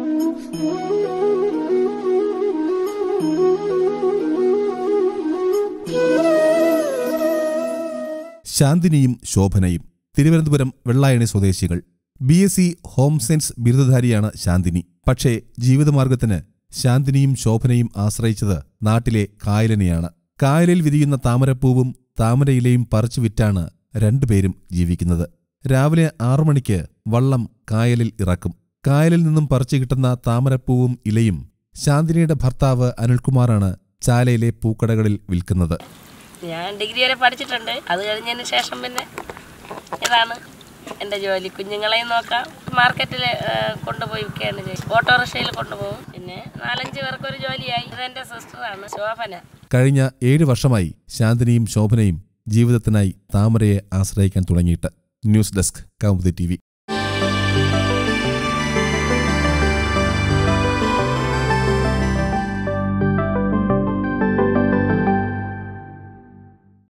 ശാന്തിനിയും ശോഭനയും തിരുവനന്തപുരം വെള്ളായണി സ്വദേശികൾ B S C home science ബിരുദധാരിയാണ് ശാന്തിനി പക്ഷേ ജീവിതമാർഗത്തിന് ശാന്തിനിയും ശോഭനയും ആശ്രയിച്ചത് നാട്ടിലെ കായലിനെയാണ് കായലിൽ വിരിയുന്ന താമരപ്പൂവും താമരയിലയും പറിച്ചു വിറ്റാണ് രണ്ടുപേരും ജീവിക്കുന്നത് രാവിലെ ആറു മണിക്ക് വള്ളം കായലിൽ ഇറക്കും കായലിൽ നിന്നും പറിച്ചു കിട്ടുന്ന താമരപ്പൂവും ഇലയും ശാന്തിനിയുടെ ഭർത്താവ് അനിൽകുമാറാണ് ചാലയിലെ പൂക്കടകളിൽ വിൽക്കുന്നത് ഞാൻ ഡിഗ്രി വരെ പഠിച്ചിട്ടുണ്ട് അത് കഴിഞ്ഞതിന് ശേഷം പിന്നെ ഇതാണ് എൻ്റെ ജോലി കുഞ്ഞുങ്ങളെയും നോക്കാം മാർക്കറ്റിൽ കൊണ്ടുപോയി വിൽക്കുകയാണ് ചെയ്യും ഓട്ടോറിക്ഷയിൽ കൊണ്ടുപോകും പിന്നെ നാലഞ്ച് പേർക്കൊരു ജോലിയായി ഇതെൻ്റെ സിസ്റ്ററാണ് ശോഭന കഴിഞ്ഞ ഏഴ് വർഷമായി ശാന്തിനിയും ശോഭനയും ജീവിതത്തിനായി താമരയെ ആശ്രയിക്കാൻ തുടങ്ങിയിട്ട് ന്യൂസ് ഡെസ്ക് കൗമുദി ടി